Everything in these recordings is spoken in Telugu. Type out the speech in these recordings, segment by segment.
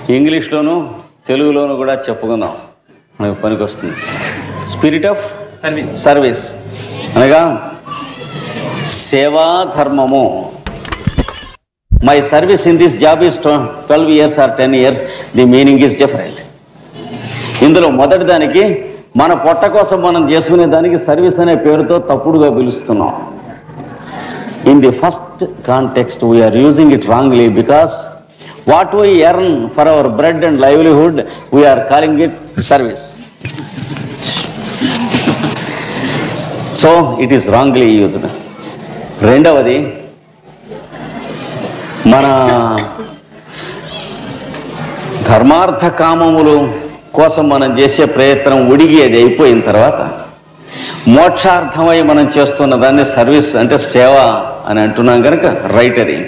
ఇంగ్లీష్లోను తెలుగులోను కూడా చెప్పుకుందాం మనకు పనికొస్తుంది స్పిరిట్ ఆఫ్ సర్వీస్ సర్వీస్ అనగా సేవా ధర్మము my service in this job is twelve years or ten years the meaning is different ఇందులో మొదటి దానికి మన పొట్ట కోసం మనం చేసుకునే దానికి సర్వీస్ అనే పేరుతో తప్పుడుగా పిలుస్తున్నాం in the first context we are using it wrongly because what we earn for our bread and livelihood we are calling it service so it is wrongly used రెండవది మన ధర్మార్థ కామములు కోసం మనం చేసే ప్రయత్నం ఉడిగి అది అయిపోయిన తర్వాత మోక్షార్థమై మనం చేస్తున్న దాన్ని సర్వీస్ అంటే సేవ అని అంటున్నాం కనుక రైట్ అది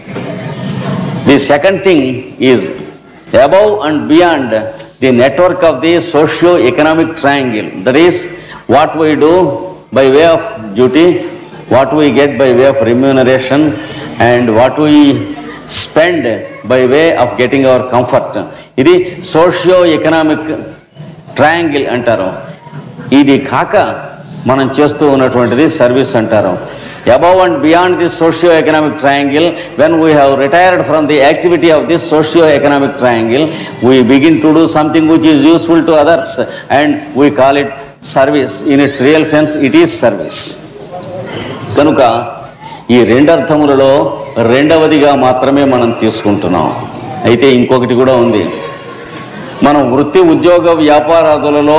the second thing is above and beyond the network of the socio economic triangle that is what we do by way of duty what we get by way of remuneration and what we spend by way of getting our comfort ఇది సోషియో ఎకనామిక్ ట్రయాంగిల్ అంటారు ఇది కాక మనం చేస్తూ ఉన్నటువంటిది సర్వీస్ అంటారు above and beyond this socio economic triangle when we have retired from the activity of this socio economic triangle we begin to do something which is useful to others and we call it service in its real sense it is service కనుక ఈ రెండు అర్థములలో రెండవదిగా మాత్రమే మనం తీసుకుంటున్నాం అయితే ఇంకొకటి కూడా ఉంది మనం వృత్తి ఉద్యోగ వ్యాపారాదులలో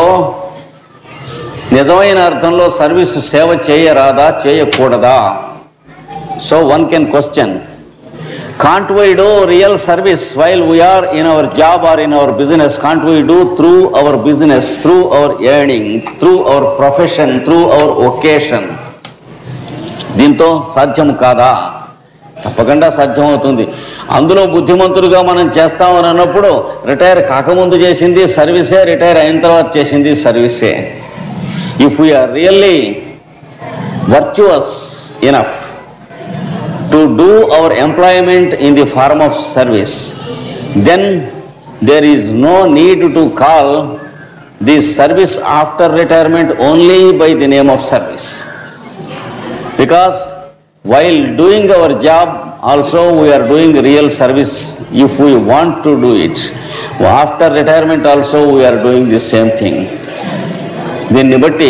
నిజమైన అర్థంలో సర్వీస్ సేవ చేయరాదా చేయకూడదా so one can question can't we do real service while we are in our job or in our business can't we do through our business through our earning through our profession through our vocation దీంతో సాధ్యం కాదా తప్పకుండా సాధ్యమవుతుంది అందులో బుద్ధిమంతులుగా మనం చేస్తామని అన్నప్పుడు రిటైర్ కాకముందు చేసింది సర్వీసే రిటైర్ అయిన తర్వాత చేసింది సర్వీసే if we are really virtuous enough to do our employment in the form of service then there is no need to call the service after retirement only by the name of service because while doing our job also we are doing real service if we want to do it after retirement also we are doing the same thing దీన్ని బట్టి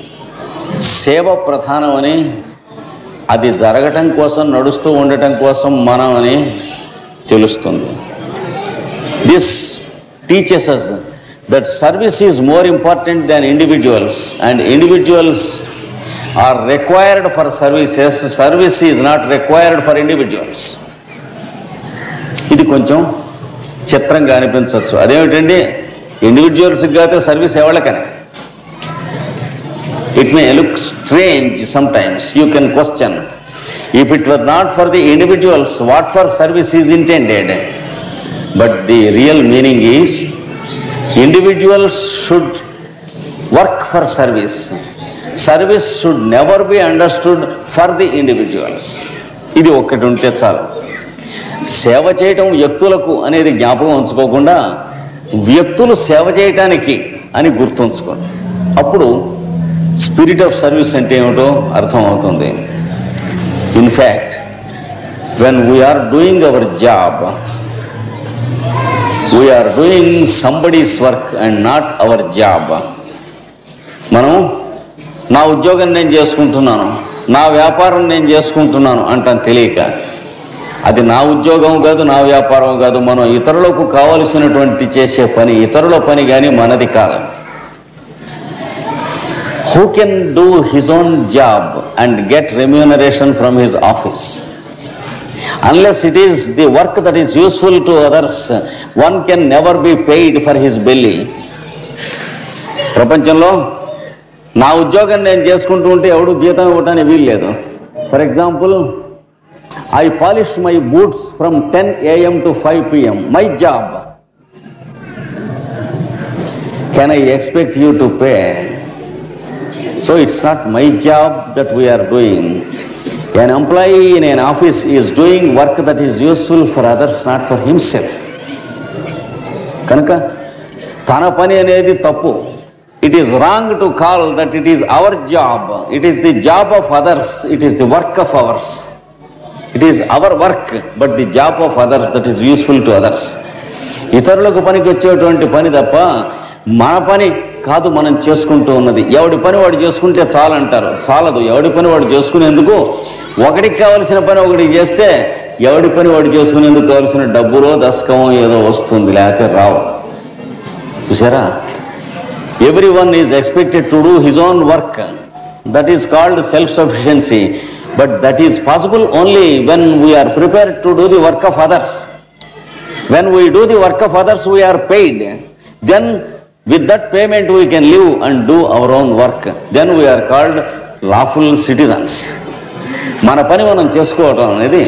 సేవ ప్రధానమని అది జరగటం కోసం నడుస్తూ ఉండటం కోసం మనం అని తెలుస్తుంది this teaches us that service is more important than individuals and individuals are required for services service is not required for individuals ఇది కొంచెం చిత్రంగా అనిపించవచ్చు అదేమిటండి ఇండివిజువల్స్కి కాకపోతే సర్వీస్ ఎవరికనే it may look strange some times you can question if it were not for the individuals what for service is intended but the real meaning is individuals should work for service service should never be understood for the individuals ఇది ఒక్కటి ఉంటే చాలు సేవ చేయటం వ్యక్తులకు అనేది జ్ఞాపకం ఉంచుకోకుండా వ్యక్తులు సేవ చేయటానికి అని గుర్తుంచుకోండి అప్పుడు స్పిరిట్ ఆఫ్ సర్వీస్ అంటే ఏమిటో అర్థమవుతుంది in fact when we are doing our job we are doing somebody's work and not our job మనం నా ఉద్యోగం నేను చేసుకుంటున్నాను నా వ్యాపారం నేను చేసుకుంటున్నాను అంటాను తెలియక అది నా ఉద్యోగం కాదు నా వ్యాపారం కాదు మనం ఇతరులకు కావలసినటువంటి చేసే పని ఇతరుల పని కానీ మనది కాదు who can do his own job and get remuneration from his office unless it is the work that is useful to others one can never be paid for his belly ప్రపంచంలో నా ఉద్యోగం నేను చేసుకుంటూ ఉంటే ఎవడు జీతం ఇవ్వటానికి వీలు లేదు for example I polish my boots from ten AM to five PM my job can I expect you to pay so it's not my job that we are doing An employee in an office is doing work that is useful for others, not for himself. కనుక తన పని అనేది తప్పు it is wrong to call that it is our job it is the job of others it is the work of ours it is our work but the job of others that is useful to others ఇతరులకు పనికి వచ్చేటువంటి పని తప్ప మన పని కాదు మనం చేసుకుంటూ ఉన్నది ఎవడి పని వాడు చేసుకుంటే చాలంటారు చాలదు ఎవడి పని వాడు చేసుకునేందుకు ఒకడికి కావలసిన పని ఒకటి చేస్తే ఎవడి పని వాడు చేసుకునేందుకు కావలసిన డబ్బులో దశకమో ఏదో వస్తుంది లేకపోతే రావు చూసారా everyone is expected to do his own work that is called self sufficiency but that is possible only when we are prepared to do the work of others when we do the work of others we are paid then with that payment we can live and do our own work then we are called lawful citizens మన పని మనం చేసుకోవటం అనేది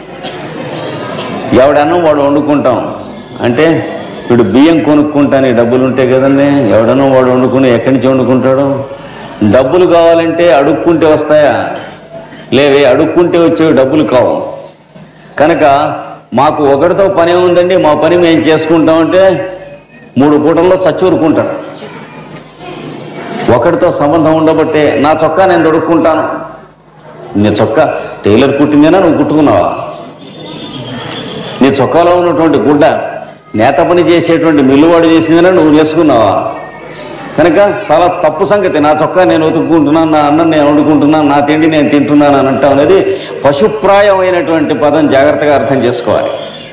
ఎవడన్నా వాడు వండుకుంటాం అంటే వీడు బియ్యం కొనుక్కుంటాని డబ్బులు ఉంటాయి కదండి ఎవడన్నా వాడు వండుకుని ఎక్కడి నుంచి వండుకుంటాడు డబ్బులు కావాలంటే అడుక్కుంటే వస్తాయా లేవే అడుక్కుంటే వచ్చేవి డబ్బులు కావు కనుక మాకు ఒకరితో పని ఉందండి మా పని మేము చేసుకుంటామంటే మూడు పూటల్లో చచ్చూరుకుంటాడు ఒకరితో సంబంధం ఉండబట్టే నా చొక్కా నేను దొడుక్కుంటాను నీ చొక్కా టైలర్ కుట్టిందేనా నువ్వు కుట్టుకున్నావా నీ చొక్కాలో ఉన్నటువంటి గుడ్డ నేత పని చేసేటువంటి మిల్లువాడు చేసిందేనా నువ్వు నేర్చుకున్నావా కనుక చాలా తప్పు సంగతి నా చొక్కా నేను ఉతుక్కుంటున్నాను నా అన్నం నేను వండుకుంటున్నాను నా తిండి నేను తింటున్నాను అని అంటాం అనేది పశుప్రాయమైనటువంటి పదం జాగ్రత్తగా అర్థం చేసుకోవాలి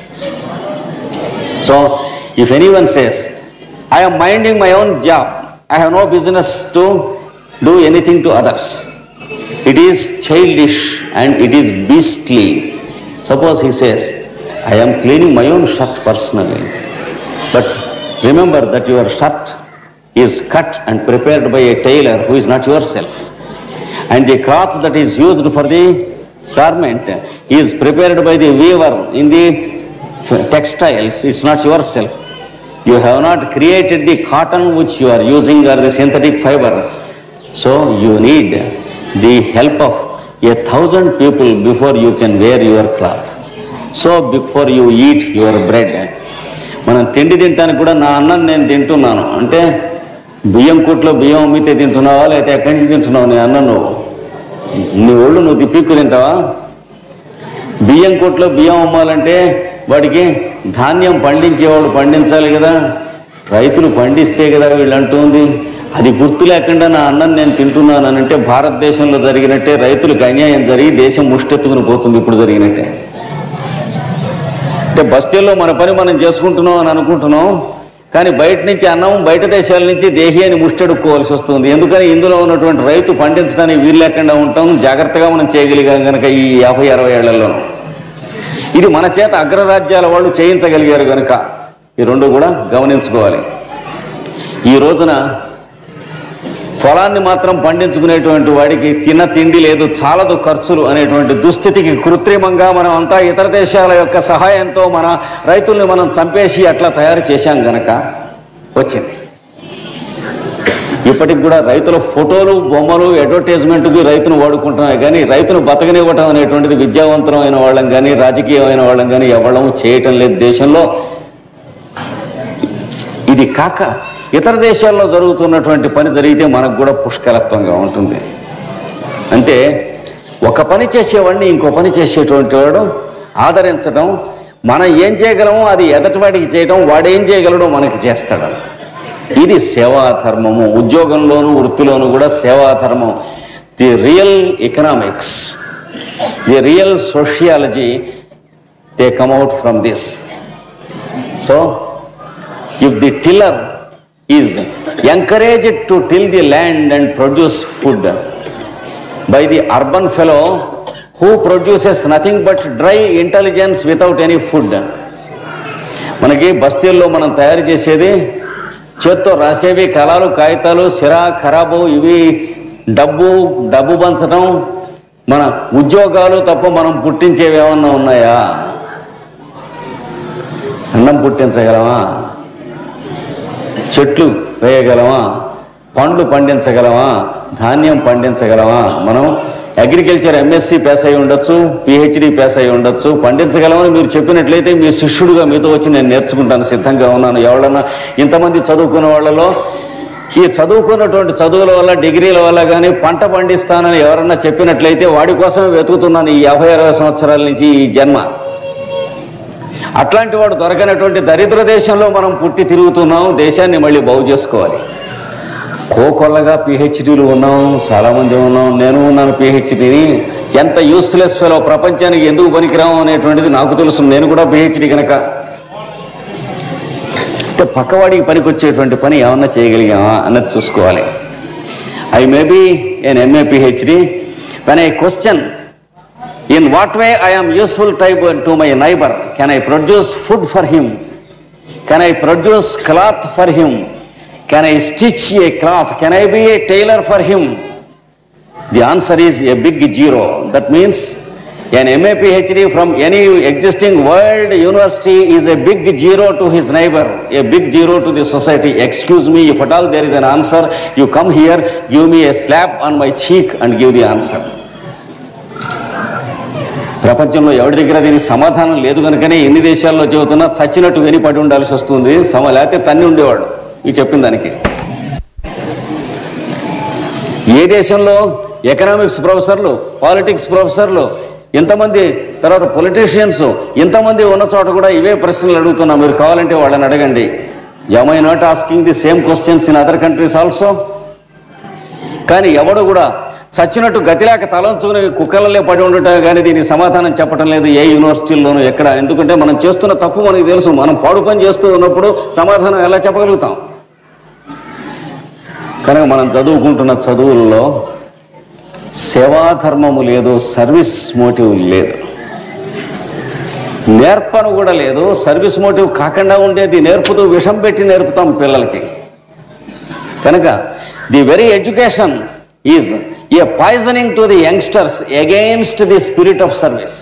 so if anyone says I'm minding my own job I have no business to do anything to others it is childish and it is beastly suppose he says I am cleaning my own shirt personally But remember that your shirt is cut and prepared by a tailor who is not yourself. And the cloth that is used for the garment is prepared by the weaver in the f- textiles. It's not yourself. You have not created the cotton which you are using or the synthetic fiber. So you need the help of a thousand people before you can wear your cloth. So before you eat your bread. మనం తిండి తింటానికి కూడా నా అన్నం నేను తింటున్నాను అంటే బియ్యం కొట్లో బియ్యం అమ్మితే తింటున్నావా లేకపోతే ఎక్కడి నుంచి తింటున్నావు నీ అన్నం నువ్వు నీ ఒళ్ళు నువ్వు తిప్పిక్కు తింటావా బియ్యం కొట్లో బియ్యం అమ్మాలంటే వాడికి ధాన్యం పండించేవాడు పండించాలి కదా రైతులు పండిస్తే కదా వీళ్ళు అంటుంది అది గుర్తు లేకుండా నా అన్నం నేను తింటున్నాను అని అంటే భారతదేశంలో జరిగినట్టే రైతులకు అన్యాయం జరిగి దేశం ముష్టెత్తుకుని పోతుంది ఇప్పుడు జరిగినట్టే అంటే బస్తీల్లో మన పని మనం చేసుకుంటున్నాం అని అనుకుంటున్నాం కానీ బయట నుంచి అన్నం బయట దేశాల నుంచి దేహి అని ముష్టెడుక్కోవాల్సి వస్తుంది ఎందుకని ఇందులో ఉన్నటువంటి రైతు పండించడానికి వీలు లేకుండా ఉంటాం జాగ్రత్తగా మనం చేయగలిగాం కనుక ఈ యాభై అరవై ఏళ్లలోనూ ఇది మన చేత అగ్రరాజ్యాల వాళ్ళు చేయించగలిగారు కనుక ఈ రెండు కూడా గమనించుకోవాలి ఈ రోజున పొలాన్ని మాత్రం పండించుకునేటువంటి వాడికి తిన్న తిండి లేదు చాలదు ఖర్చులు అనేటువంటి దుస్థితికి కృత్రిమంగా మనం అంతా ఇతర దేశాల యొక్క సహాయంతో మన రైతుల్ని మనం చంపేసి అట్లా తయారు చేశాం గనక వచ్చింది ఇప్పటికి కూడా రైతుల ఫోటోలు బొమ్మలు అడ్వర్టైజ్మెంట్కి రైతును వాడుకుంటున్నాయి కానీ రైతును బతకనివ్వటం అనేటువంటిది విద్యావంతమైన వాళ్ళం కానీ రాజకీయమైన వాళ్ళం కానీ ఎవళ్ళం చేయటం లేదు దేశంలో ఇది కాక ఇతర దేశాల్లో జరుగుతున్నటువంటి పని జరిగితే మనకు కూడా పుష్కలత్వంగా ఉంటుంది అంటే ఒక పని చేసేవాడిని ఇంకో పని చేసేటువంటి వాడు ఆదరించడం మనం ఏం చేయగలమో అది ఎదటివాడికి చేయడం వాడేం చేయగలడో మనకి చేస్తాడు ఇది సేవాధర్మము ఉద్యోగంలోను వృత్తిలోను కూడా సేవాధర్మం the real economics the real sociology they come out from this so if the tiller is encouraged to till the land and produce food by the urban fellow who produces nothing but dry intelligence without any food మనకి బస్తీల్లో మనం తయారు చేసేది చేత్తో రాసేవి కళాలు కాగితాలు సిరా ఖరాబు ఇవి డబ్బు డబ్బు పంచడం మన ఉద్యోగాలు తప్ప మనం పుట్టించేవి ఏమన్నా ఉన్నాయా అన్నం పుట్టించగలమా చెట్లు వేయగలమా పండ్లు పండించగలమా ధాన్యం పండించగలమా మనం అగ్రికల్చర్ ఎంఎస్సి పాస్ అయి ఉండొచ్చు పిహెచ్డి పాస్ అయి ఉండొచ్చు పండించగలమని మీరు చెప్పినట్లయితే మీ శిష్యుడిగా మీతో వచ్చి నేను నేర్చుకుంటాను సిద్ధంగా ఉన్నాను ఎవరన్నా ఇంతమంది చదువుకున్న వాళ్ళలో ఈ చదువుకున్నటువంటి చదువుల వల్ల డిగ్రీల వల్ల కానీ పంట పండిస్తానని ఎవరన్నా చెప్పినట్లయితే వాడి కోసమే వెతుకుతున్నాను ఈ యాభై అరవై సంవత్సరాల నుంచి ఈ జన్మ అట్లాంటి వాడు దొరకనటువంటి దరిద్ర దేశంలో మనం పుట్టి తిరుగుతున్నాం దేశాన్ని మళ్ళీ బాగు చేసుకోవాలి కోకొల్లగా పిహెచ్డీలు ఉన్నాం చాలామంది ఉన్నాం నేను ఉన్నాను పిహెచ్డీని ఎంత యూస్లెస్ ఫెలో ప్రపంచానికి ఎందుకు పనికిరాము అనేటువంటిది నాకు తెలుసు నేను కూడా పిహెచ్డీ కనుక అంటే పక్కవాడికి పనికొచ్చేటువంటి పని ఏమన్నా చేయగలిగామా అన్నది చూసుకోవాలి I may be an MA PhD when I question in what way I am useful type to my neighbour can I produce food for him can I produce cloth for him can I stitch a cloth can I be a tailor for him the answer is a big zero that means an MA PhD from any existing world university is a big zero to his neighbor, a big zero to the society. Excuse me, if at all there is an answer, you come here, give me a slap on my cheek and give the answer. ప్రపంచంలో ఎవరి దగ్గర దీనికి సమాధానం లేదు కనుకనే ఎన్ని దేశాల్లో చెబుతున్నా చచ్చినట్టు విని పడి ఉండాల్సి వస్తుంది సమ లేకపోతే తన్ని ఉండేవాడు ఈ చెప్పిన దానికి ఏ దేశంలో ఎకనామిక్స్ ప్రొఫెసర్లు పాలిటిక్స్ ప్రొఫెసర్లు ఇంతమంది తర్వాత పొలిటీషియన్స్ ఇంతమంది ఉన్న చోట కూడా ఇవే ప్రశ్నలు అడుగుతున్నా మీరు కావాలంటే వాళ్ళని అడగండి I not asking the same questions in other countries also కానీ ఎవడు కూడా చచ్చినట్టు గతిలేక తలంచుకుని కుక్కలలే పడి ఉండటం కానీ దీనికి సమాధానం చెప్పడం లేదు ఏ యూనివర్సిటీల్లోనూ ఎక్కడ ఎందుకంటే మనం చేస్తున్న తప్పు మనకి తెలుసు మనం పాడు పని చేస్తూ ఉన్నప్పుడు సమాధానం ఎలా చెప్పగలుగుతాం కనుక మనం చదువుకుంటున్న చదువుల్లో సేవాధర్మము లేదు సర్వీస్ మోటివ్ లేదు నేర్పను కూడా లేదు సర్వీస్ మోటివ్ కాకుండా ఉండేది నేర్పుతూ విషం పెట్టి నేర్పుతాం పిల్లలకి కనుక the very education is a poisoning to the youngsters against the spirit of service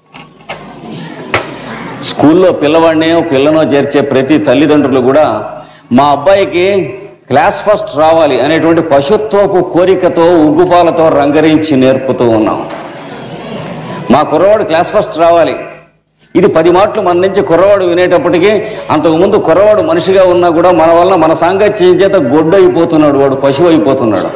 స్కూల్లో పిల్లవాడిని పిల్లనో చేర్చే ప్రతి తల్లిదండ్రులు కూడా మా అబ్బాయికి క్లాస్ ఫస్ట్ రావాలి అనేటువంటి పశుత్వపు కోరికతో ఉగ్గుపాలతో రంగరించి నేర్పుతూ ఉన్నాం మా కుర్రవాడు క్లాస్ ఫస్ట్ రావాలి ఇది పది మాటలు మన నుంచి కుర్రవాడు వినేటప్పటికీ అంతకుముందు కుర్రవాడు మనిషిగా ఉన్నా కూడా మన వలన మన సాంగత్యం చేత గొడ్డు అయిపోతున్నాడు వాడు పశువు అయిపోతున్నాడు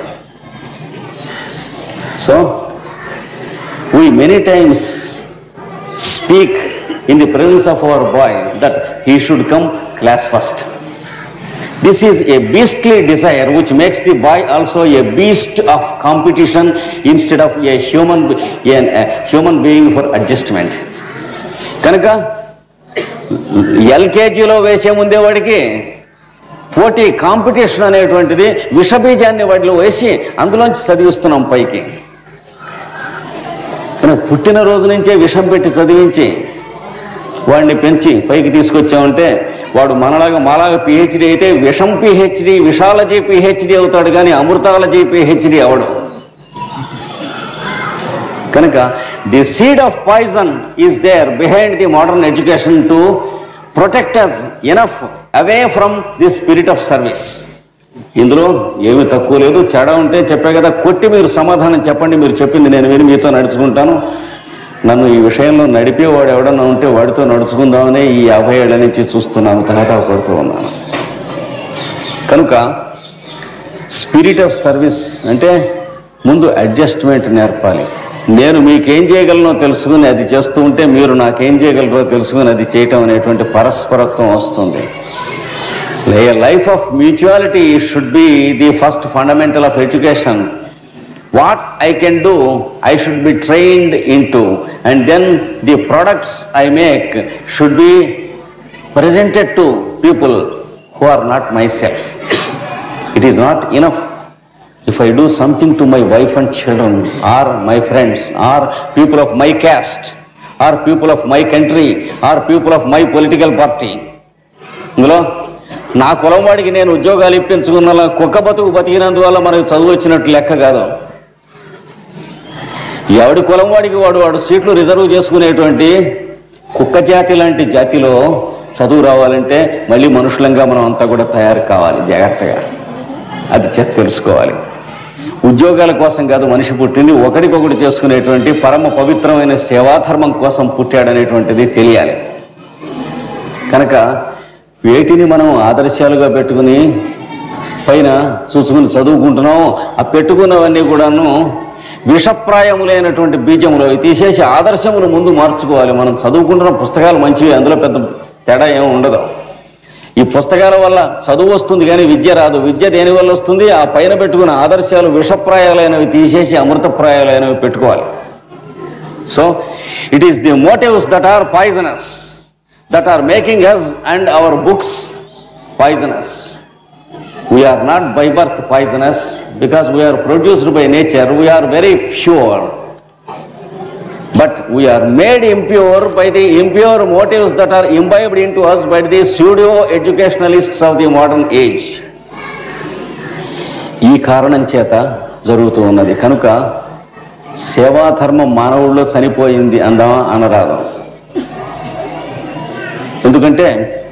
so we many times speak in the presence of our boy that he should come class first This is a beastly desire which makes the boy also a beast of competition instead of a human, be- a, a human being for adjustment. కనుక ఎల్కేజీలో వేసే ముందే వాడికి పోటీ కాంపిటీషన్ అనేటువంటిది విషబీజాన్ని వాడిలో వేసి అందులోంచి చదివిస్తున్నాం పైకి కనుక పుట్టినరోజు నుంచే విషం పెట్టి చదివించి వాడిని పెంచి పైకి తీసుకొచ్చామంటే వాడు మనలాగా మాలాగా పిహెచ్డి అయితే విషం పిహెచ్డి విషాలజీ పిహెచ్డి అవుతాడు కానీ అమృతాలజీ పిహెచ్డి అవడు కనుక the seed of poison is there behind the modern education to protect us enough away from the spirit of service ఇందులో ఏమీ తక్కువ లేదు తేడా ఉంటే చెప్పే కదా కొట్టి మీరు సమాధానం చెప్పండి మీరు చెప్పింది నేను విని మీతో నడుచుకుంటాను నన్ను ఈ విషయంలో నడిపేవాడు ఎవడన్నా ఉంటే వాడితో నడుచుకుందామని ఈ యాభై ఏళ్ల నుంచి చూస్తున్నాను తహతా పడుతూ ఉన్నాను కనుక స్పిరిట్ ఆఫ్ సర్వీస్ అంటే ముందు అడ్జస్ట్మెంట్ నేర్పాలి నేను మీకేం చేయగలనో తెలుసుకుని అది చేస్తూ ఉంటే మీరు నాకేం చేయగలరో తెలుసుకుని అది చేయటం అనేటువంటి పరస్పరత్వం వస్తుంది A life of mutuality should be the first fundamental of education. What I can do, I should be trained into, and then the products I make should be presented to people who are not myself. It is not enough if I do something to my wife and children, or my friends, or people of my caste, or people of my country, or people of my political party. ఇందులో నా కులం వాడికి నేను ఉద్యోగాలు ఇప్పించుకున్న కుక్క బతుకు బతికినందువల్ల మనకు చదువు వచ్చినట్టు లెక్క కాదు ఎవడి కులం వాడికి వాడు వాడు సీట్లు రిజర్వ్ చేసుకునేటువంటి కుక్క జాతి లాంటి జాతిలో చదువు రావాలంటే మళ్ళీ మనుషులంగా మనం అంతా కూడా తయారు కావాలి జాగ్రత్తగా అది చేసి తెలుసుకోవాలి ఉద్యోగాల కోసం కాదు మనిషి పుట్టింది ఒకరికొకటి చేసుకునేటువంటి పరమ పవిత్రమైన సేవాధర్మం కోసం పుట్టాడనేటువంటిది తెలియాలి కనుక వేటిని మనం ఆదర్శాలుగా పెట్టుకుని పైన చూసుకుని చదువుకుంటున్నాం ఆ పెట్టుకున్నవన్నీ కూడాను విషప్రాయములైనటువంటి బీజములు అవి తీసేసి ఆదర్శములు ముందు మార్చుకోవాలి మనం చదువుకుంటున్న పుస్తకాలు మంచివి అందులో పెద్ద తేడా ఏమి ఉండదు ఈ పుస్తకాల వల్ల చదువు వస్తుంది కానీ విద్య రాదు విద్య దేని వల్ల వస్తుంది ఆ పైన పెట్టుకున్న ఆదర్శాలు విషప్రాయాలైనవి తీసేసి అమృతప్రాయాలైనవి పెట్టుకోవాలి so it is the motives that are poisonous that are making us and our books poisonous we are not by birth poisonous because we are produced by nature we are very pure but we are made impure by the impure motives that are imbibed into us by the pseudo educationalists of the modern age ఈ కారణం చేత జరుగుతూ ఉన్నది కనుక సేవాధర్మం మానవుల్లో చనిపోయింది అందామా అనరాదు ఎందుకంటే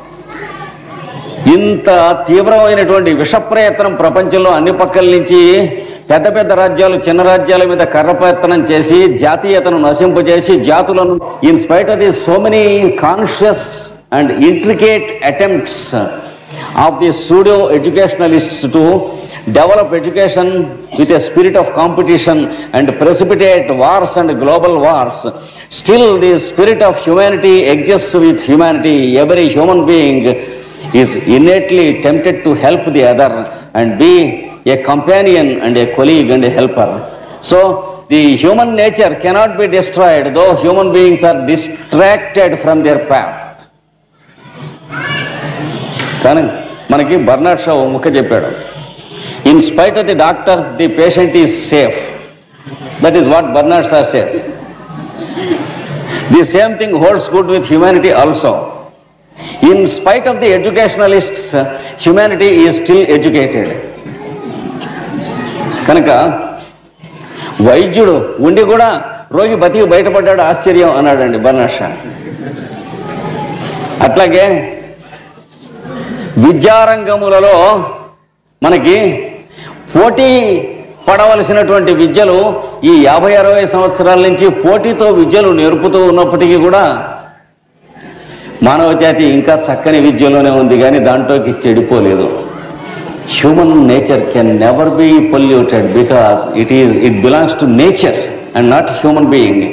ఇంత తీవ్రమైనటువంటి విష ప్రయత్నం ప్రపంచంలో అన్ని పక్కల నుంచి పెద్ద పెద్ద రాజ్యాలు చిన్న రాజ్యాల మీద కర్ర ప్రయత్నం చేసి జాతీయతను నశింపజేసి జాతులను in spite of the so many conscious and intricate attempts of the studio educationalists to develop education with a spirit of competition and precipitate wars and global wars still the spirit of humanity exist with humanity every human being is innately tempted to help the other and be a companion and a colleague and a helper. So, the human nature cannot be destroyed, though human beings are distracted from their path. కానీ మనకి బర్నాడ్ షా ఓ ముక్క చెప్పాడు in spite of the doctor the patient is safe that is what Bernard Shaw says the same thing holds good with humanity also in spite of the educationalists humanity is still educated కనుక వైద్యుడు ఉండి కూడా రోగి బతికి బయటపడ్డాడు ఆశ్చర్యం అన్నాడండి బర్నాష అట్లాగే విద్యారంగములలో మనకి పోటీ పడవలసినటువంటి విద్యలు ఈ యాభై అరవై సంవత్సరాల నుంచి పోటీతో విద్యలు నేర్పుతూ ఉన్నప్పటికీ కూడా మానవ జాతి ఇంకా చక్కని విద్యలోనే ఉంది కానీ దాంట్లోకి చెడిపోలేదు human nature can never be polluted because it is it belongs to nature and not human being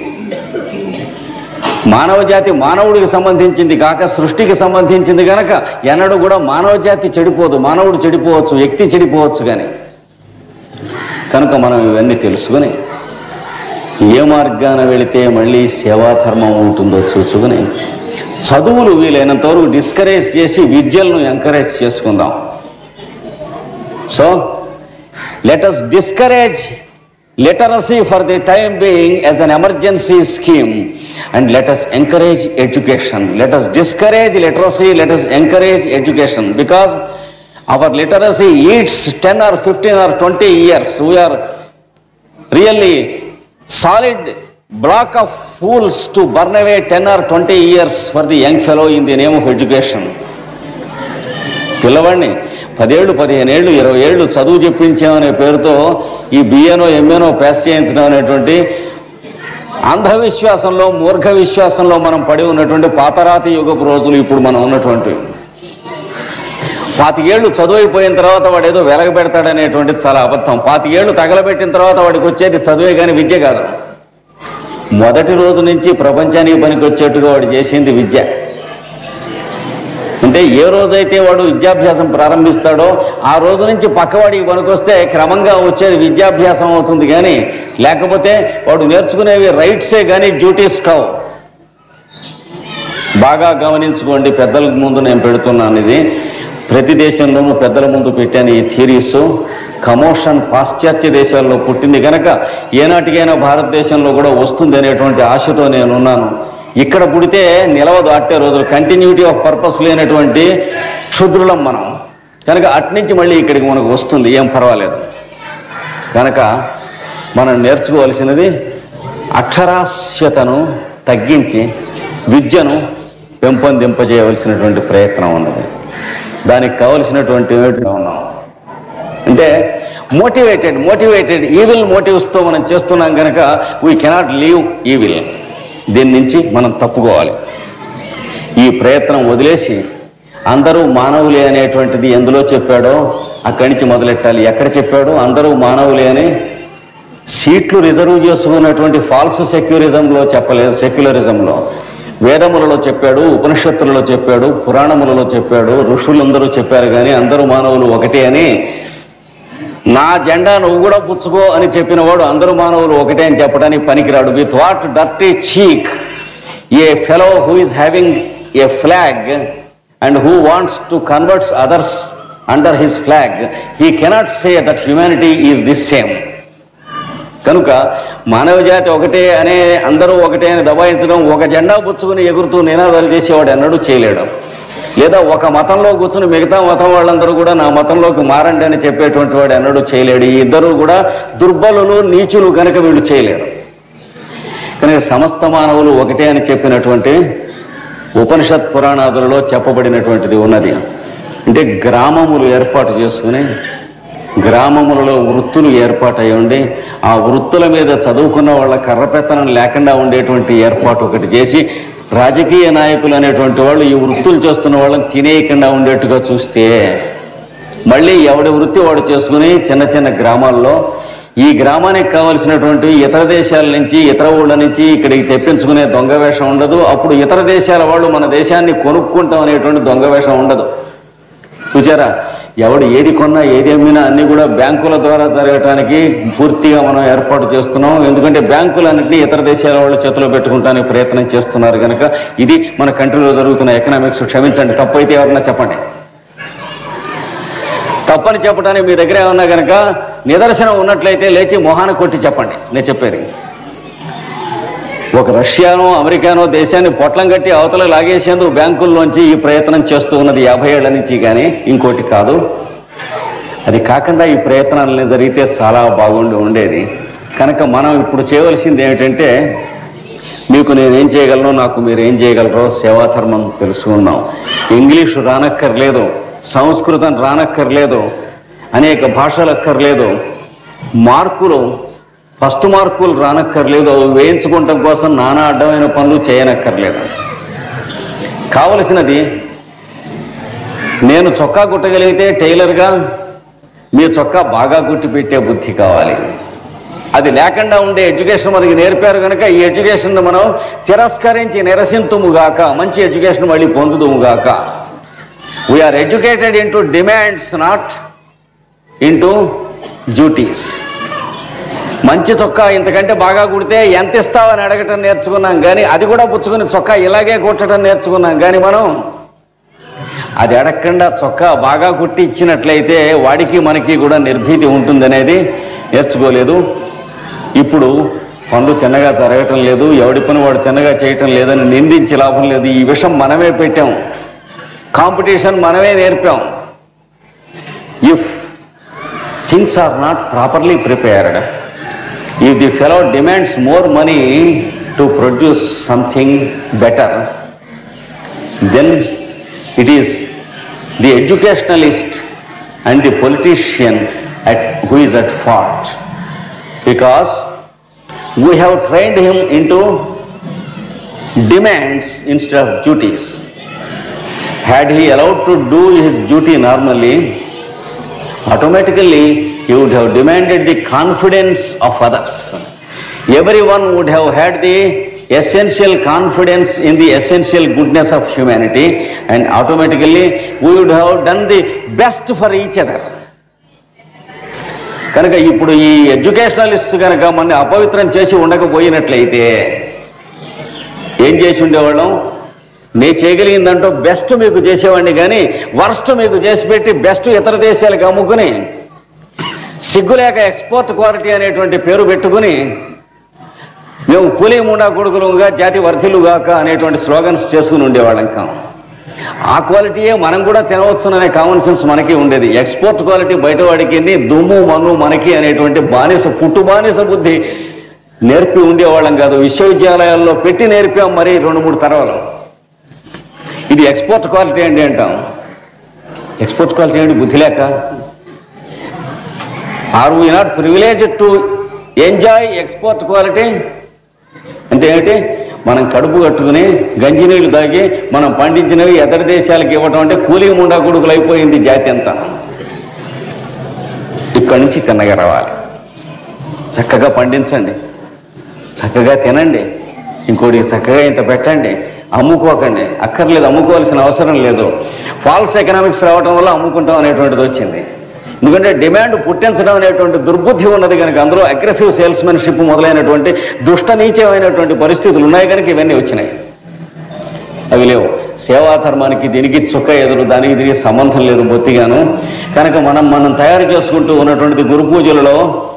మానవ జాతి మానవుడికి సంబంధించింది కాక సృష్టికి సంబంధించింది కనుక ఎన్నడూ కూడా మానవ జాతి చెడిపోదు మానవుడు చెడిపోవచ్చు వ్యక్తి చెడిపోవచ్చు కానీ కనుక మనం ఇవన్నీ తెలుసుకొని ఏ మార్గాన వెళితే మళ్ళీ సేవాధర్మం ఉంటుందో చూసుకుని చదువులు వీలైనంత వరకు డిస్కరేజ్ చేసి విద్యలను ఎంకరేజ్ చేసుకుందాం so let us discourage literacy for the time being as an emergency scheme and let us encourage education let us discourage literacy let us encourage education because our literacy eats ten or fifteen or twenty years we are really solid block of fools to burn away 10 or 20 years for the young fellow in the name of education. పిల్లవాడిని పదేళ్ళు పదిహేను ఏళ్ళు ఇరవై ఏళ్ళు చదువు చెప్పించామనే పేరుతో ఈ బిఏనో ఎంఏనో పాస్ చేయించడం అనేటువంటి అంధవిశ్వాసంలో మూర్ఖ విశ్వాసంలో మనం పడి ఉన్నటువంటి పాతరాతి యుగపు రోజులు ఇప్పుడు మనం ఉన్నటువంటి పాతికేళ్ళు చదువు అయిపోయిన తర్వాత వాడు ఏదో వెలగబెడతాడనేటువంటిది చాలా అబద్ధం పాతికేళ్ళు తగలబెట్టిన తర్వాత వాడికి వచ్చేది చదువే కానీ విద్య కాదు మొదటి రోజు నుంచి ప్రపంచానికి పనికి వచ్చేట్టుగా వాడు చేసింది విద్య అంటే ఏ రోజైతే వాడు విద్యాభ్యాసం ప్రారంభిస్తాడో ఆ రోజు నుంచి పక్కవాడికి పనికొస్తే క్రమంగా వచ్చేది విద్యాభ్యాసం అవుతుంది కానీ లేకపోతే వాడు నేర్చుకునేవి రైట్సే కానీ డ్యూటీస్ కావు బాగా గమనించుకోండి పెద్దల ముందు నేను పెడుతున్నాను ఇది ప్రతి దేశంలోనూ పెద్దల ముందు పెట్టాను ఈ థియరీస్ కమోషన్ పాశ్చాత్య దేశాల్లో పుట్టింది కనుక ఏనాటికైనా భారతదేశంలో కూడా వస్తుంది అనేటువంటి ఆశతో నేను ఉన్నాను ఇక్కడ పుడితే నిలవదు అట్టే రోజులు కంటిన్యూటీ ఆఫ్ పర్పస్ లేనటువంటి క్షుద్రులం మనం కనుక అట్నుంచి మళ్ళీ ఇక్కడికి మనకు వస్తుంది ఏం పర్వాలేదు కనుక మనం నేర్చుకోవాల్సినది అక్షరాస్యతను తగ్గించి విద్యను పెంపొందింపజేయవలసినటువంటి ప్రయత్నం ఉన్నది దానికి కావలసినటువంటి ఉన్నాం అంటే మోటివేటెడ్ మోటివేటెడ్ ఈవిల్ మోటివ్స్తో మనం చేస్తున్నాం కనుక వీ కెనాట్ లీవ్ ఈవిల్ దీని నుంచి మనం తప్పుకోవాలి ఈ ప్రయత్నం వదిలేసి అందరూ మానవులే అనేటువంటిది ఎందులో చెప్పాడో అక్కడి నుంచి మొదలెట్టాలి ఎక్కడ చెప్పాడో అందరూ మానవులే అని సీట్లు రిజర్వ్ చేసుకున్నటువంటి ఫాల్స్ సెక్యురిజంలో చెప్పలేదు సెక్యులరిజంలో వేదములలో చెప్పాడు ఉపనిషత్తులలో చెప్పాడు పురాణములలో చెప్పాడు ఋషులందరూ చెప్పారు కానీ అందరూ మానవులు ఒకటే అని నా జెండా నువ్వు కూడా పుచ్చుకో అని చెప్పిన వాడు అందరూ మానవులు ఒకటే అని చెప్పడానికి పనికిరాడు with what dirty cheek a fellow who is having a flag and who wants to converts others under his flag he cannot say that humanity is this same కనుక మానవ జాతి ఒకటే అనే అందరూ ఒకటే అని దబాయించడం ఒక జెండా పుచ్చుకుని ఎగురుతూ నినాదాలు చేసేవాడు ఎన్నడూ చేయలేడు లేదా ఒక మతంలో కూర్చుని మిగతా మతం వాళ్ళందరూ కూడా నా మతంలోకి మారండి అని చెప్పేటువంటి వాడు ఎన్నడూ చేయలేడు ఈ ఇద్దరు కూడా దుర్బలులు నీచులు కనుక వీళ్ళు చేయలేరు కనుక సమస్త మానవులు ఒకటే అని చెప్పినటువంటి ఉపనిషత్ పురాణాదులలో చెప్పబడినటువంటిది ఉన్నది అంటే గ్రామములు ఏర్పాటు చేసుకుని గ్రామములలో వృత్తులు ఏర్పాటు అయి ఉండి ఆ వృత్తుల మీద చదువుకున్న వాళ్ళ కర్రపెత్తనం లేకుండా ఉండేటువంటి ఏర్పాటు ఒకటి చేసి రాజకీయ నాయకులు అనేటువంటి వాళ్ళు ఈ వృత్తులు చేస్తున్న వాళ్ళని తినేయకుండా ఉండేట్టుగా చూస్తే మళ్ళీ ఎవడి వృత్తి వాడు చేసుకుని చిన్న చిన్న గ్రామాల్లో ఈ గ్రామానికి కావలసినటువంటి ఇతర దేశాల నుంచి ఇతర ఊళ్ళ నుంచి ఇక్కడికి తెప్పించుకునే దొంగ వేషం ఉండదు అప్పుడు ఇతర దేశాల వాళ్ళు మన దేశాన్ని కొనుక్కుంటాం అనేటువంటి దొంగ వేషం ఉండదు చూచారా ఎవడు ఏది కొన్నా ఏది అమ్మినా అన్ని కూడా బ్యాంకుల ద్వారా జరగటానికి పూర్తిగా మనం ఏర్పాటు చేస్తున్నాం ఎందుకంటే బ్యాంకులన్నింటినీ ఇతర దేశాల వాళ్ళు చేతిలో పెట్టుకుంటానికి ప్రయత్నం చేస్తున్నారు కనుక ఇది మన కంట్రీలో జరుగుతున్న ఎకనామిక్స్ క్షమించండి తప్పైతే ఎవరన్నా చెప్పండి తప్పని చెప్పడానికి మీ దగ్గర ఏమన్నా కనుక నిదర్శనం ఉన్నట్లయితే లేచి మొహాన కొట్టి చెప్పండి నేను చెప్పేది ఒక రష్యానో అమెరికానో దేశాన్ని పొట్లం కట్టి అవతల లాగేసేందుకు బ్యాంకుల్లోంచి ఈ ప్రయత్నం చేస్తూ ఉన్నది యాభై ఏళ్ల నుంచి కానీ ఇంకోటి కాదు అది కాకుండా ఈ ప్రయత్నాలని జరిగితే చాలా బాగుండి ఉండేది కనుక మనం ఇప్పుడు చేయవలసింది ఏమిటంటే మీకు నేనేం చేయగలను నాకు మీరు ఏం చేయగలరో సేవాధర్మం తెలుసుకుందాం ఇంగ్లీషు రానక్కర్లేదు సంస్కృతం రానక్కర్లేదు అనేక భాషలు అక్కర్లేదు మార్కులు ఫస్ట్ మార్కులు రానక్కర్లేదు అవి వేయించుకోవటం కోసం నానా అడ్డమైన పనులు చేయనక్కర్లేదు కావలసినది నేను చొక్కా కుట్టగలిగితే టైలర్గా మీ చొక్కా బాగా కుట్టి పెట్టే బుద్ధి కావాలి అది లేకుండా ఉండే ఎడ్యుకేషన్ మనకి నేర్పారు కనుక ఈ ఎడ్యుకేషన్ మనం తిరస్కరించి నిరసింతుముగాక మంచి ఎడ్యుకేషన్ మళ్ళీ పొందుదుముగాక we are educated into demands not into duties మంచి చొక్కా ఇంతకంటే బాగా కుడితే ఎంత ఇస్తావని అడగటం నేర్చుకున్నాం కానీ అది కూడా పుచ్చుకుని చొక్కా ఇలాగే కుట్టడం నేర్చుకున్నాం కానీ మనం అది అడగకుండా చొక్కా బాగా కుట్టి ఇచ్చినట్లయితే వాడికి మనకి కూడా నిర్భీతి ఉంటుందనేది నేర్చుకోలేదు ఇప్పుడు పనులు తిన్నగా జరగటం లేదు ఎవడి పని వాడు తిన్నగా చేయటం లేదని నిందించి లాభం లేదు ఈ విషయం మనమే పెట్టాం కాంపిటీషన్ మనమే నేర్పాం if things are not properly prepared if the fellow demands more money to produce something better, then it is the educationalist and the politician at, who is at fault. Because we have trained him into demands instead of duties. Had he allowed to do his duty normally, automatically he would have demanded the confidence of others. Everyone would have had the essential confidence in the essential goodness of humanity, and automatically we would have done the best for each other. కనుక ఇప్పుడు ఈ ఎడ్యుకేషనలిస్ట్ కనుక మన అపవిత్రం చేసి ఉండకపోయినట్లయితే ఏం చేసి ఉండేవాళ్ళం నేను చేయగలిగిందంటూ బెస్ట్ మీకు చేసేవాడిని కానీ వర్స్ట్ మీకు చేసి పెట్టి బెస్ట్ ఇతర దేశాలకు అమ్ముకుని సిగ్గులేక ఎక్స్పోర్ట్ క్వాలిటీ అనేటువంటి పేరు పెట్టుకుని మేము కూలీ ముండా కొడుకులుగా జాతి వర్ధిలుగాక అనేటువంటి స్లోగన్స్ చేసుకుని ఉండేవాళ్ళం కాం ఆ క్వాలిటీయే మనం కూడా తినవచ్చుననే కామన్ సెన్స్ మనకి ఉండేది ఎక్స్పోర్ట్ క్వాలిటీ బయట వాడికి ఎన్ని దుమ్ము మన్ను మనకి అనేటువంటి బానిస పుట్టు బానిస బుద్ధి నేర్పి ఉండేవాళ్ళం కాదు విశ్వవిద్యాలయాల్లో పెట్టి నేర్పాం మరి రెండు మూడు తరవలు ఇది ఎక్స్పోర్ట్ క్వాలిటీ అండి అంటాం ఎక్స్పోర్ట్ క్వాలిటీ ఏంటి బుద్ధి లేక are we not privilege to enjoy export quality అంటే ఏమిటి మనం కడుపు కట్టుకుని గంజి నీళ్లు తాగి మనం పండించినవి ఇతర దేశాలకు ఇవ్వటం అంటే కూలీ ముండా కొడుకులు అయిపోయింది జాతి అంతా ఇక్కడి నుంచి తిన్నగా రావాలి చక్కగా పండించండి చక్కగా తినండి ఇంకోటి చక్కగా ఇంత పెట్టండి అమ్ముకోకండి అక్కర్లేదు అమ్ముకోవాల్సిన అవసరం లేదు ఫాల్స్ ఎకనామిక్స్ రావడం వల్ల అమ్ముకుంటాం అనేటువంటిది వచ్చింది ఎందుకంటే డిమాండ్ పుట్టించడం అనేటువంటి దుర్బుద్ధి ఉన్నది కనుక అందులో అగ్రెసివ్ సేల్స్మెన్షిప్ మొదలైనటువంటి దుష్ట నీచమైనటువంటి పరిస్థితులు ఉన్నాయి కనుక ఇవన్నీ వచ్చినాయి అవి లేవు సేవా ధర్మానికి దీనికి చుక్క ఎదురు దానికి దీనికి సంబంధం లేదు బొత్తిగాను కనుక మనం మనం తయారు చేసుకుంటూ ఉన్నటువంటిది గురు పూజలలో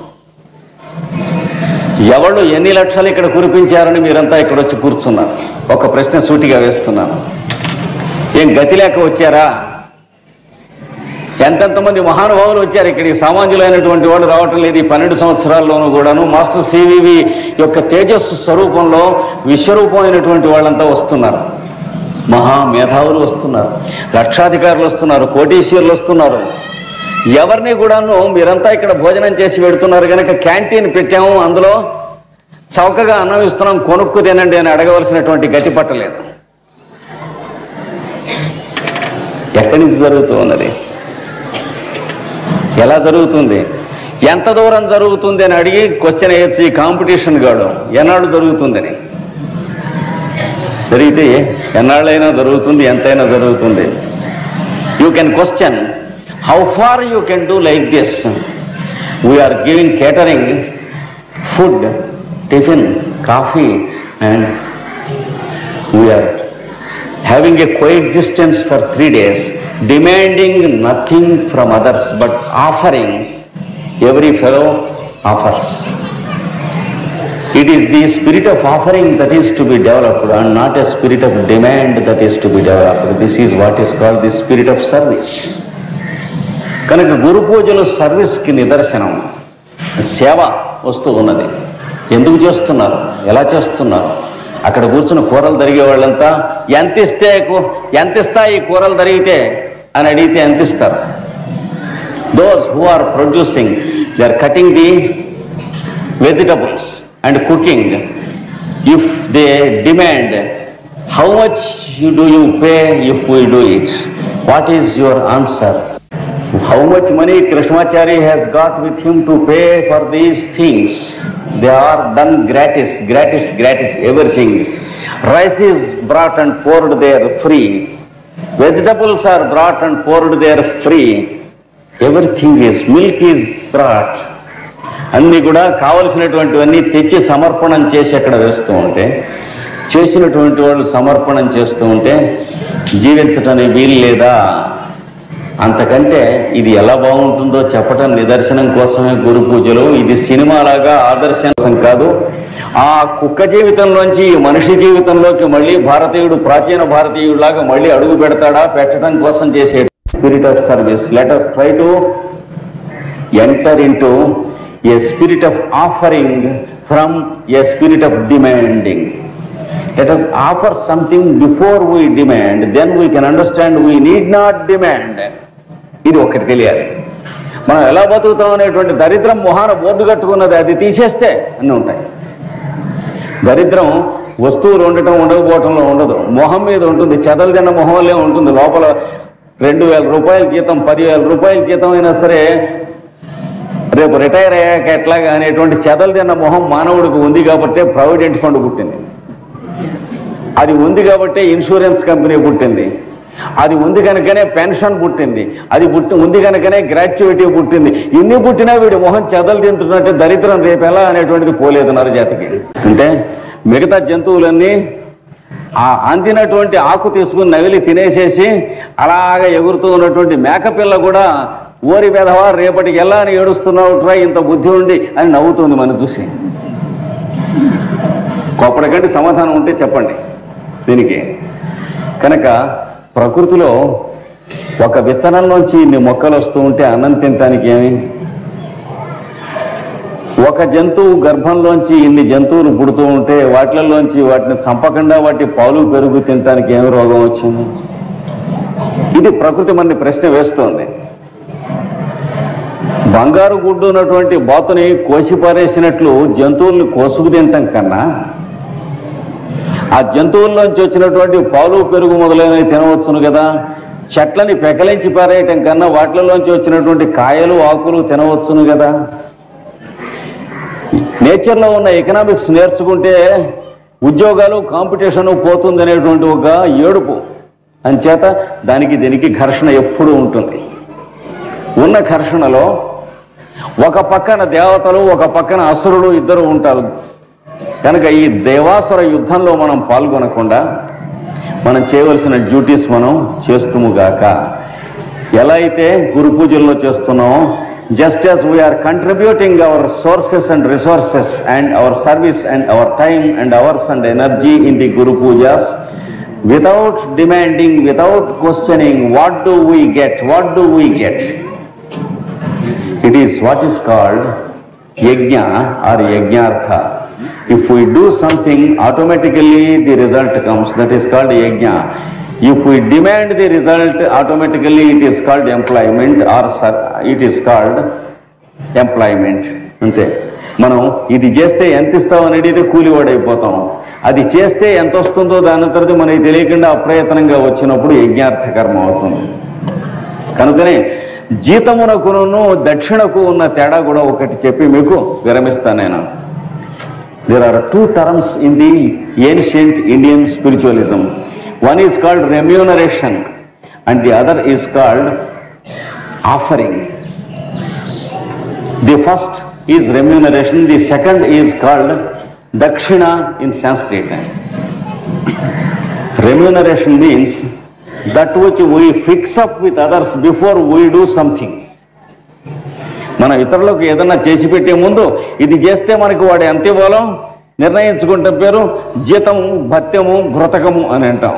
ఎవళ్ళు ఎన్ని లక్షలు ఇక్కడ కురిపించారని మీరంతా ఇక్కడ వచ్చి కూర్చున్నారు ఒక ప్రశ్న సూటిగా వేస్తున్నాను ఏం గతి లేక వచ్చారా ఎంతెంతమంది మహానుభావులు వచ్చారు ఇక్కడికి సామాన్యులైనటువంటి వాళ్ళు రావటం లేదు ఈ పన్నెండు సంవత్సరాల్లోనూ కూడాను మాస్టర్ సివివి యొక్క తేజస్సు స్వరూపంలో విశ్వరూపమైనటువంటి వాళ్ళంతా వస్తున్నారు మహా మేధావులు వస్తున్నారు లక్షాధికారులు వస్తున్నారు కోటీశ్వరులు వస్తున్నారు ఎవరిని కూడాను మీరంతా ఇక్కడ భోజనం చేసి పెడుతున్నారు కనుక క్యాంటీన్ పెట్టాము అందులో చౌకగా అన్నం ఇస్తున్నాం కొనుక్కు తినండి అని అడగవలసినటువంటి గతి పట్టలేదు ఎక్కడి నుంచి జరుగుతూ ఉన్నది ఎలా జరుగుతుంది ఎంత దూరం జరుగుతుంది అని అడిగి క్వశ్చన్ వేయచ్చు ఈ కాంపిటీషన్ గాడు ఎన్నాళ్ళు జరుగుతుందని జరిగితే ఎన్నాళ్ళైనా జరుగుతుంది ఎంతైనా జరుగుతుంది you can question how far you can do like this we are giving catering food tiffin coffee and we are having a coexistence for three days, demanding nothing from others but offering every fellow offers. It is the spirit of offering that is to be developed and not a spirit of demand that is to be developed. This is what is called the spirit of service. కనుక గురు పూజలు సర్వీస్కి నిదర్శనం సేవ వస్తూ ఉన్నది ఎందుకు చేస్తున్నారు ఎలా చేస్తున్నారు అక్కడ కూర్చుని కూరలు తరిగే వాళ్ళంతా ఎంత ఇస్తే కూ- ఎంత ఇస్తా ఈ కూరలు తరిగితే అని అడిగితే ఎంత ఇస్తారు those who are producing they are cutting the vegetables and cooking if they demand how much you do you pay if we do it what is your answer how much money Krishnamachari has got with him to pay for these things. They are done gratis, gratis, gratis, everything. Rice is brought and poured there free. Vegetables are brought and poured there free. Everything is, milk is brought. అన్నీ కూడా కావలసినటువంటివన్నీ తెచ్చి సమర్పణం చేసి అక్కడ వేస్తూ ఉంటే చేసినటువంటి వాళ్ళు సమర్పణం చేస్తూ ఉంటే జీవించటానికి వీలు లేదా అంతకంటే ఇది ఎలా బాగుంటుందో చెప్పటం నిదర్శనం కోసమే గురు పూజలు ఇది సినిమాలాగా ఆదర్శం కోసం కాదు ఆ కుక్క జీవితంలోంచి ఈ మనిషి జీవితంలోకి మళ్ళీ భారతీయుడు ప్రాచీన భారతీయుడిలాగా మళ్ళీ అడుగు పెడతాడా పెట్టడం కోసం చేసే spirit of service let us try to enter into a spirit of offering from a spirit of demanding. Let us offer something before we demand, then we can understand we need not demand. ఇది ఒకటి తెలియాలి మనం ఎలా బతుకుతాం అనేటువంటి దరిద్రం మొహాన బోర్డు కట్టుకున్నది అది తీసేస్తే అన్నీ ఉంటాయి దరిద్రం వస్తువులు ఉండటం ఉండకపోవటంలో ఉండదు మొహం మీద ఉంటుంది చెదలు తిన్న మొహంలో ఉంటుంది లోపల రెండు వేల రూపాయల జీతం పదివేల రూపాయల జీతం అయినా సరే రేపు రిటైర్ అయ్యాక ఎట్లాగా అనేటువంటి చెదలు తిన్న మొహం మానవుడికి ఉంది కాబట్టి ప్రావిడెంట్ ఫండ్ పుట్టింది అది ఉంది కాబట్టి ఇన్సూరెన్స్ కంపెనీ పుట్టింది అది ఉంది కనుకనే పెన్షన్ పుట్టింది అది పుట్టి ఉంది కనుకనే గ్రాట్యుటీ పుట్టింది ఇన్ని పుట్టినా వీడి మొహం చెదలు తింటున్నట్టే దరిద్రం రేపు ఎలా అనేటువంటిది పోలేదు నరజాతికి అంటే మిగతా జంతువులన్నీ ఆ అందినటువంటి ఆకు తీసుకుని నవిలి తినేసేసి అలాగ ఎగురుతూ ఉన్నటువంటి మేకపిల్ల కూడా ఓరి వెధవా రేపటికి ఎలా అని ఏడుస్తున్నావుట్రా ఇంత బుద్ధి ఉండి అని నవ్వుతుంది మనం చూసి కోపడకండి సమాధానం ఉంటే చెప్పండి దీనికి కనుక ప్రకృతిలో ఒక విత్తనంలోంచి ఇన్ని మొక్కలు వస్తూ ఉంటే అన్నం తినటానికి ఏమి ఒక జంతువు గర్భంలోంచి ఇన్ని జంతువులు పుడుతూ ఉంటే వాటిలలోంచి వాటిని చంపకుండా వాటి పాలు పెరుగు తినటానికి ఏమి రోగం వచ్చింది ఇది ప్రకృతి మన ప్రశ్న వేస్తోంది బంగారు గుడ్డు ఉన్నటువంటి బాతుని కోసి పారేసినట్లు జంతువుల్ని కోసుకు తింటాం కన్నా ఆ జంతువుల్లోంచి వచ్చినటువంటి పాలు పెరుగు మొదలైనవి తినవచ్చును కదా చెట్లని పెకలించి పారేయటం కన్నా వాటిలోంచి వచ్చినటువంటి కాయలు ఆకులు తినవచ్చును కదా నేచర్లో ఉన్న ఎకనామిక్స్ నేర్చుకుంటే ఉద్యోగాలు కాంపిటీషన్ పోతుంది అనేటువంటి ఒక ఏడుపు అంచేత దానికి దీనికి ఘర్షణ ఎప్పుడూ ఉంటుంది ఉన్న ఘర్షణలో ఒక పక్కన దేవతలు ఒక పక్కన అసురులు ఇద్దరు ఉంటారు కనుక ఈ దేవాసుర యుద్ధంలో మనం పాల్గొనకుండా మనం చేయవలసిన డ్యూటీస్ మనం చేస్తుముగాక ఎలా అయితే గురు పూజల్లో చేస్తున్నామో just as we are contributing our sources and resources and our service and our time and hours and energy in the guru pujas without demanding without questioning what do we get what do we get it is what is called yajna or yajnartha. If we do something, automatically the result comes. That is called yajna. If we demand the result, automatically it is called employment or ser- it is called employment అంతే మనం ఇది చేస్తే ఎంత ఇస్తాం అని అడిగితే కూలివాడైపోతాం అది చేస్తే ఎంత వస్తుందో దాని తర్వాత మనకి తెలియకుండా అప్రయత్నంగా వచ్చినప్పుడు యజ్ఞార్థ కర్మ అవుతుంది కనుకనే జీతమునకును దక్షిణకు ఉన్న తేడా కూడా ఒకటి చెప్పి మీకు విరమిస్తాను నేను there are two terms in the ancient Indian spiritualism one is called remuneration and the other is called offering the first is remuneration the second is called dakshina in Sanskrit remuneration means that which we fix up with others before we do something మనం ఇతరులకు ఏదన్నా చేసి పెట్టే ముందు ఇది చేస్తే మనకు వాడు ఎంత ఇవ్వాలో నిర్ణయించుకుంటే పేరు జీతము భత్యము భృతకము అని అంటాం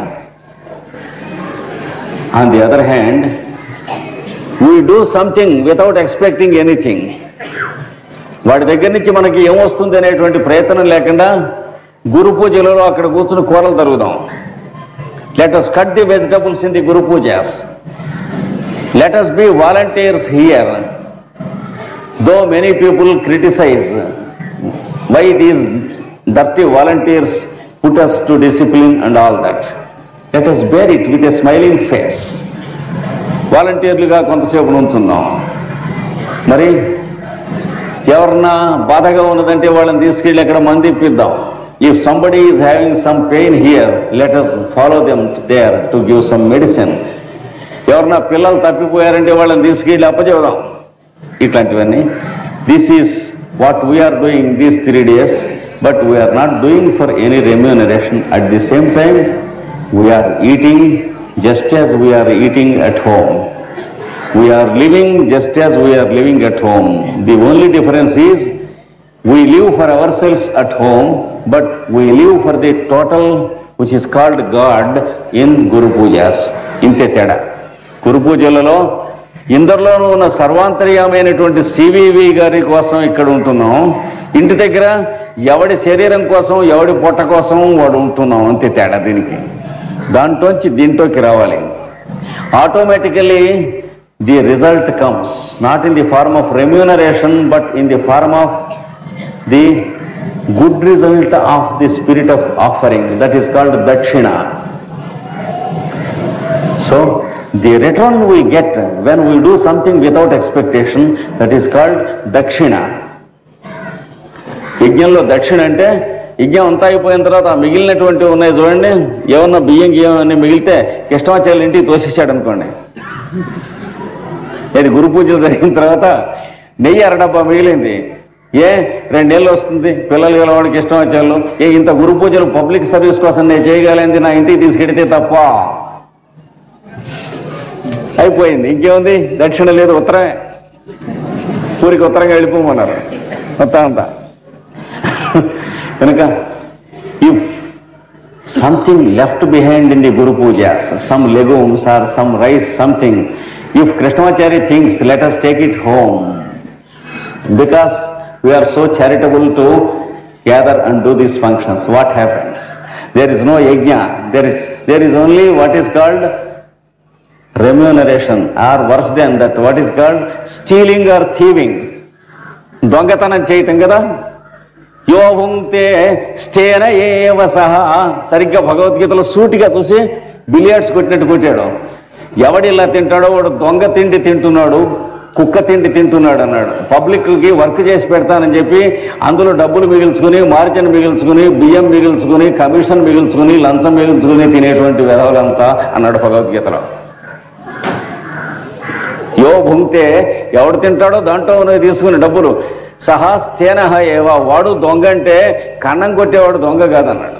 on the other hand we do something without expecting anything వాడి దగ్గర నుంచి మనకి ఏమొస్తుంది అనేటువంటి ప్రయత్నం లేకుండా గురు పూజలలో అక్కడ కూర్చుని కూరలు తరుగుదాం let us cut the vegetables in the guru pujas let us be volunteers here though many people criticize why these dirty volunteers put us to discipline and all that let us bear it with a smiling face వాలంటీర్లుగా కొంతసేపు నుంచుందాం మరి ఎవరన్నా బాధగా ఉన్నదంటే వాళ్ళని తీసుకెళ్ళి అక్కడ మంది ఇప్పిద్దాం if somebody is having some pain here let us follow them there to give some medicine ఎవరన్నా పిల్లలు తప్పిపోయారంటే వాళ్ళని తీసుకెళ్ళి అప్పచెబుదాం ఇట్లాంటివన్నీ this is what we are doing these three days but we are not doing for any remuneration at the same time we are eating just as we are eating at home we are living just as we are living at home. The only difference is we live for ourselves at home, but we live for the total which is called God in Guru Pujas. ఇంతే తేడా గురు పూజలలో ఇందరిలోనూ ఉన్న సర్వాంతర్యమైనటువంటి సివివి గారి కోసం ఇక్కడ ఉంటున్నాం ఇంటి దగ్గర ఎవడి శరీరం కోసం ఎవడి పొట్ట కోసం వాడు ఉంటున్నాం అంతే తేడా దీనికి దాంట్లోంచి దీంట్లోకి రావాలి automatically the result comes not in the form of remuneration but in the form of the good result of the spirit of offering that is called dakshina so the return we get when we do something without expectation that is called dakshina యజ్ఞంలో దక్షిణ అంటే యజ్ఞం అంతా అయిపోయిన తర్వాత ఆ మిగిలినటువంటి ఉన్నాయి చూడండి ఏమన్నా బియ్యం గియ్యం అన్ని మిగిలితే కృష్ణాచార్యుల ఇంటికి తోసేసాడు అనుకోండి ఇది గురు పూజలు జరిగిన తర్వాత నెయ్యి అరడబ్బా మిగిలింది ఏ రెండేళ్ళు వస్తుంది పిల్లలు గలవాడికి ఇష్టం వచ్చేళ్ళు ఏ ఇంత గురు పూజలు పబ్లిక్ సర్వీస్ కోసం నేను చేయగలిగింది నా ఇంటికి తీసుకెడితే తప్ప అయిపోయింది ఇంకేముంది దక్షిణ లేదు ఉత్తరమే ఊరికి ఉత్తరంగా వెళ్ళిపోమన్నారు మొత్తం అంతా కనుక if something left behind in the Guru Pujas, some legumes or some rice, something. If Krishnamacharya thinks, let us take it home, because we are so charitable to gather and do these functions, what happens? There is no yajna, there is, there is only what is called remuneration or worse then that what is called stealing or thieving దొంగతనం చేయటం కదా యో భుంక్తే స్థేన ఏవ సహా సరిగ్గా భగవద్గీతలో సూటిగా చూసి బిలియర్డ్స్ కొట్టినట్టు కొట్టాడు ఎవడు ఇలా తింటాడో వాడు దొంగ తిండి తింటున్నాడు కుక్క తిండి తింటున్నాడు అన్నాడు పబ్లిక్కి వర్క్ చేసి పెడతానని చెప్పి అందులో డబ్బులు మిగిల్చుకుని మార్జిన్ మిగిల్చుకుని బియ్యం మిగిల్చుకుని కమిషన్ మిగిల్చుకుని లంచం మిగిల్చుకుని తినేటువంటి విధవలంతా అన్నాడు భగవద్గీతలో యో భుంక్తే ఎవడు తింటాడో దాంట్లో ఉన్నది తీసుకుని డబ్బులు సహా స్థేన ఏవా వాడు దొంగ అంటే కన్నం కొట్టేవాడు దొంగ కాదన్నాడు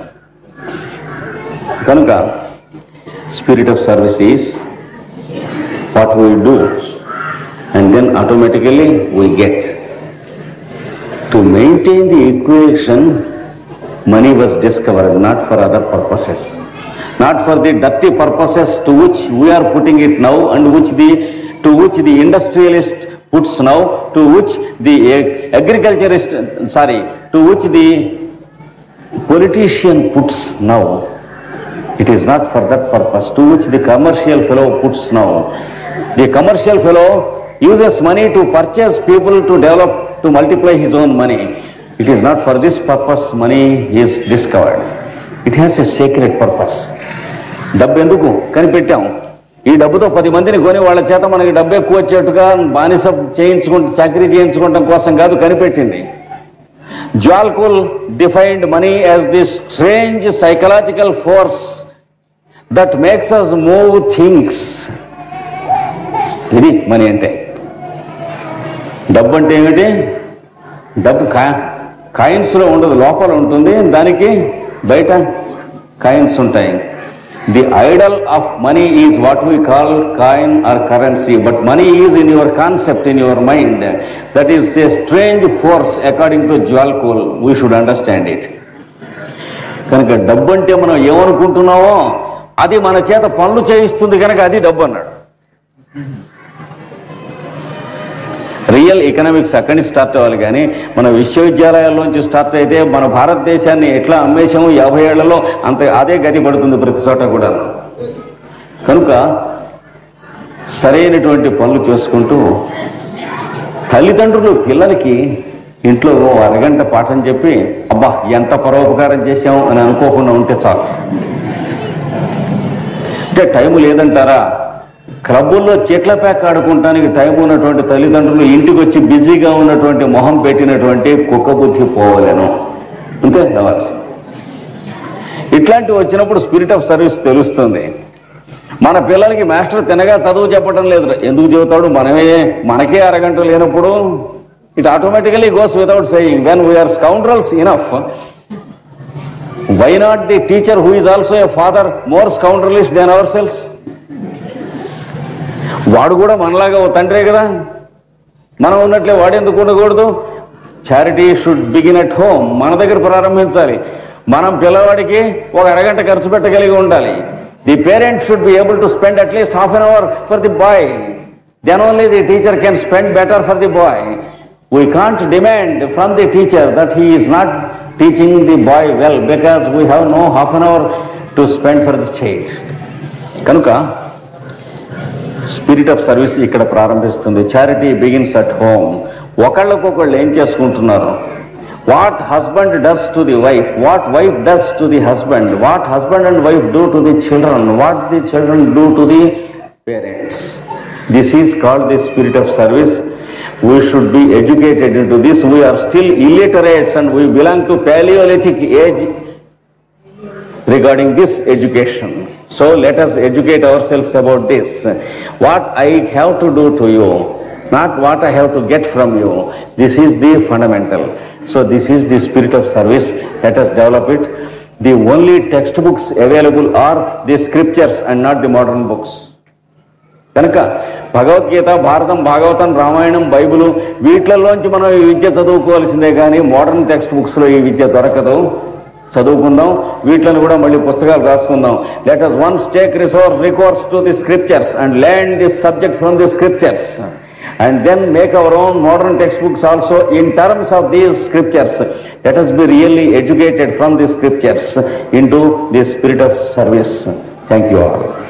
కనుక spirit of service is what we do and then automatically we get to maintain the equation money was discovered not for other purposes not for the dirty purposes to which we are putting it now and which the to which the industrialist puts now to which the ag- agriculturist sorry to which the politician puts now it is not for that purpose to which the commercial fellow puts now the commercial fellow uses money to purchase people to develop to multiply his own money it is not for this purpose money is discovered it has a sacred purpose డబ్బు ఎందుకు కనిపెట్టాం ఈ డబ్బుతో పది మందిని కొని వాళ్ళ చేత మనకి డబ్బు ఎక్కువ వచ్చేట్టుగా బానిస చేయించుకుంటూ చాకరీ చేయించుకోవడం కోసం కాదు కనిపెట్టింది జ్వాల్కుల్ defined money as the strange psychological force that makes us move things ఇది మనీ అంటే డబ్బు అంటే ఏమిటి డబ్బు కా కాయిన్స్లో ఉండదు లోపల ఉంటుంది దానికి బయట కాయిన్స్ ఉంటాయి the idol of money is what we call coin or currency but money is in your concept in your mind that is a strange force according to జ్వాల్ కూల్ వీ షుడ్ అండర్స్టాండ్ ఇట్ కనుక డబ్బు అంటే మనం ఏమనుకుంటున్నామో అది మన చేత పనులు చేయిస్తుంది కనుక అది డబ్బు అన్నాడు రియల్ ఎకనామిక్స్ అక్కడి నుంచి స్టార్ట్ అవ్వాలి కానీ మన విశ్వవిద్యాలయాల్లోంచి స్టార్ట్ అయితే మన భారతదేశాన్ని ఎట్లా అమ్మేశాము యాభై ఏళ్లలో అంత అదే గతి పడుతుంది ప్రతి చోట కూడా కనుక సరైనటువంటి పనులు చేసుకుంటూ తల్లిదండ్రులు పిల్లలకి ఇంట్లో ఓ అరగంట పాఠం చెప్పి అబ్బా ఎంత పరోపకారం చేశాం అని అనుకోకుండా ఉంటే చాలు అంటే టైం లేదంటారా క్లబ్బుల్లో చెట్ల ప్యాక్ ఆడుకుంటానికి టైం ఉన్నటువంటి తల్లిదండ్రులు ఇంటికి వచ్చి బిజీగా ఉన్నటువంటి మొహం పెట్టినటువంటి కుక్క బుద్ధి పోవలేను అంతే నవాల్సి ఇట్లాంటివి వచ్చినప్పుడు స్పిరిట్ ఆఫ్ సర్వీస్ తెలుస్తుంది మన పిల్లలకి మాస్టర్ తినగా చదువు చెప్పడం లేదు ఎందుకు చెబుతాడు మనమే మనకే అరగంట లేనప్పుడు it automatically goes without saying when we are scoundrels enough why not the teacher who is also a father more scoundrelish then our selves వాడు కూడా మనలాగా ఓ తండ్రే కదా మనం ఉన్నట్లే వాడు ఎందుకు ఉండకూడదు charity should begin at home మన దగ్గర ప్రారంభించాలి మనం పిల్లవాడికి ఒక అరగంట ఖర్చు పెట్టగలిగి ఉండాలి the parent should be able to spend at least half an hour for the boy then only the teacher can spend better for the boy we can't demand from the teacher that he is not teaching the boy well because we have no half an hour to spend for the child కనుక స్పిరిట్ ఆఫ్ సర్వీస్ ఇక్కడ ప్రారంభిస్తుంది చారిటీ బిగిన్స్ అట్ హోమ్ ఒకళ్ళకొకళ్ళు ఏం చేసుకుంటున్నారు what husband does to the wife what wife does to the husband what husband and wife do to the children what the children do to the parents this is called the spirit of service we should be educated in to this we are still illiterates and we belong to paleolithic age regarding this education. So let us educate ourselves about this. What I have to do to you, not what I have to get from you. This is the fundamental. So this is the spirit of service. Let us develop it. The only textbooks available are the scriptures and not the modern books. కనుక భగవద్గీత భారతం భాగవతం రామాయణం బైబిల్ వీటిలలోంచి మనం ఈ విద్య చదువుకోవాల్సిందే కానీ మోడర్న్ టెక్స్ట్ బుక్స్లో ఈ విద్య దొరకదు చదువుకుందాం వీటిని కూడా మళ్ళీ పుస్తకాలు రాసుకుందాం let us once take resource recourse to the scriptures and learn this subject from the scriptures and then make our own modern text books also in terms of these scriptures let us be really educated from the scriptures in to the spirit of service thank you all